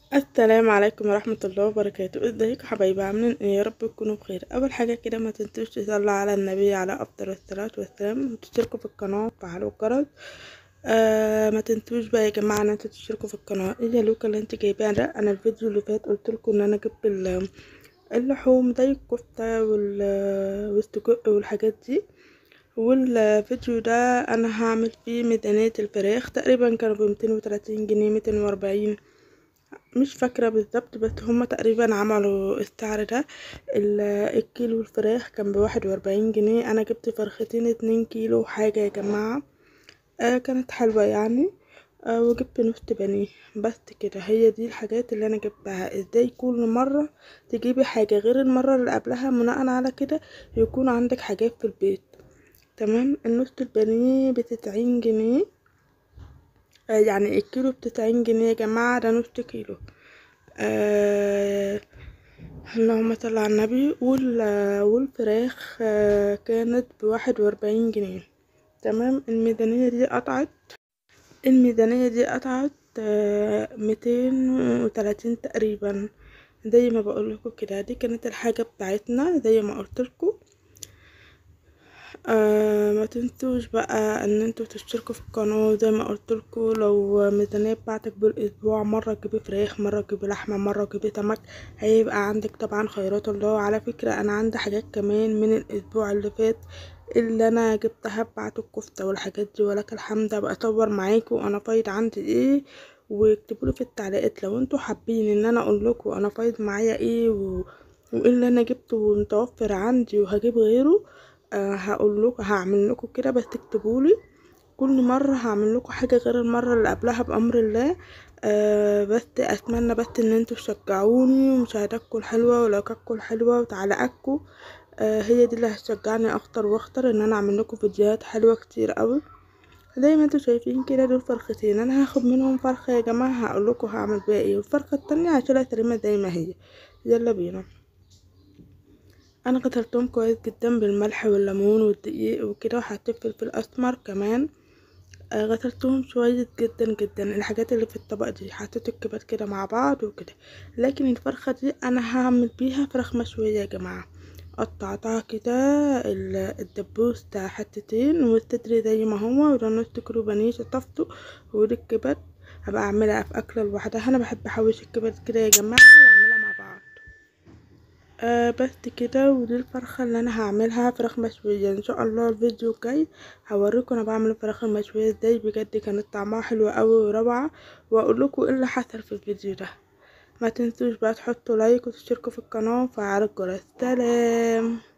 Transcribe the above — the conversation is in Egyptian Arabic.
السلام عليكم ورحمة الله وبركاته ازيكم حبايبي عاملين ايه يا رب تكونوا بخير اول حاجة كده ما تنسوش تصلوا على النبي على افضل الصلاة والسلام وتشتركوا في القناة وتفعلوا الجرس آه ما تنسوش بقى يا جماعة ان انتوا تشتركوا في القناة ايه يا لوكا اللي انت جايباها ده انا الفيديو اللي فات قلت لكم ان انا جبت ال- اللحوم زي الكفتة وال- والسجق والحاجات دي والفيديو ده انا هعمل فيه ميزانية الفراخ تقريبا كانوا بميتين وتلاتين جنيه ميتين واربعين مش فاكرة بالظبط بس هما تقريبا عملوا السعر ده ال- الكيلو الفراخ كان بواحد واربعين جنيه انا جبت فرختين اتنين كيلو حاجة يا جماعة آه كانت حلوة يعني آه وجبت نص بانيه بس كده هي دي الحاجات اللي انا جبتها ازاي كل مرة تجيبي حاجة غير المرة اللي قبلها بناء على كده يكون عندك حاجات في البيت تمام النص البانيه بتسعين جنيه آه يعني الكيلو بتسعين جنيه يا جماعة ده نص كيلو آه اللهم صل على النبي وال- والفراخ آه كانت بواحد واربعين جنيه تمام الميزانية دي قطعت الميزانية دي قطعت ميتين وتلاتين تقريبا زي ما بقولكوا كده دي كانت الحاجة بتاعتنا زي ما قلتلكوا آه ما تنسوش بقى ان انتوا تشتركوا في القناة زي ما قلتلكوا لو الميزانية بتاعتك بالاسبوع مرة تجيبي فراخ مرة تجيبي لحمة مرة تجيبي سمك هيبقى عندك طبعا خيرات الله على فكرة انا عندي حاجات كمان من الاسبوع اللي فات اللي انا جبتها بتاعت الكفتة والحاجات دي ولك الحمد ابقى اصور معاكم انا فايض عندي ايه واكتبولي في التعليقات لو انتوا حابين ان انا اقولكوا انا فايض معايا ايه و... وايه اللي انا جبته متوفر عندي وهجيب غيره أه هقول لكم هعمل لكم كده بس تكتبولي كل مرة هعمل لكم حاجة غير المرة اللي قبلها بأمر الله أه بس أتمنى بس إن انتوا تشجعوني ومشاهداتكم الحلوة ولايكاتكم الحلوة وتعليقاتكم أه هي دي اللي هتشجعني أكتر وأكتر إن أنا أعمل لكم فيديوهات حلوة كتير أوي زي ما انتوا شايفين كده دول فرختين انا هاخد منهم فرخة يا جماعة هقول لكم هعمل بيها ايه والفرخة التانية هشيلها سليمة زي ما هي يلا بينا انا غسلتهم كويس جدا بالملح والليمون والدقيق وكده وحطيت فلفل اسمر كمان آه غسلتهم شوية جدا جدا الحاجات اللي في الطبق دي حطيت الكبات كده مع بعض وكده لكن الفرخة دي انا هعمل بيها فراخ مشوية يا جماعة قطعتها كده الدبوس ده حتتين والصدر زي ما هو وده نص كيلو بانيه شطفته ودي الكبات هبقى اعملها في اكله لوحدها انا بحب احوش الكبات كده يا جماعه واعملها مع بعض آه بس كده ودي الفرخة اللي انا هعملها فراخ مشوية ان شاء الله الفيديو الجاي هوريكم انا بعمل الفراخ المشوية ازاي بجد كانت طعمها حلو قوي وروعة واقول لكم ايه اللي حصل في الفيديو ده ما تنسوش بقى تحطوا لايك وتشتركوا في القناة وفعلوا الجرس سلام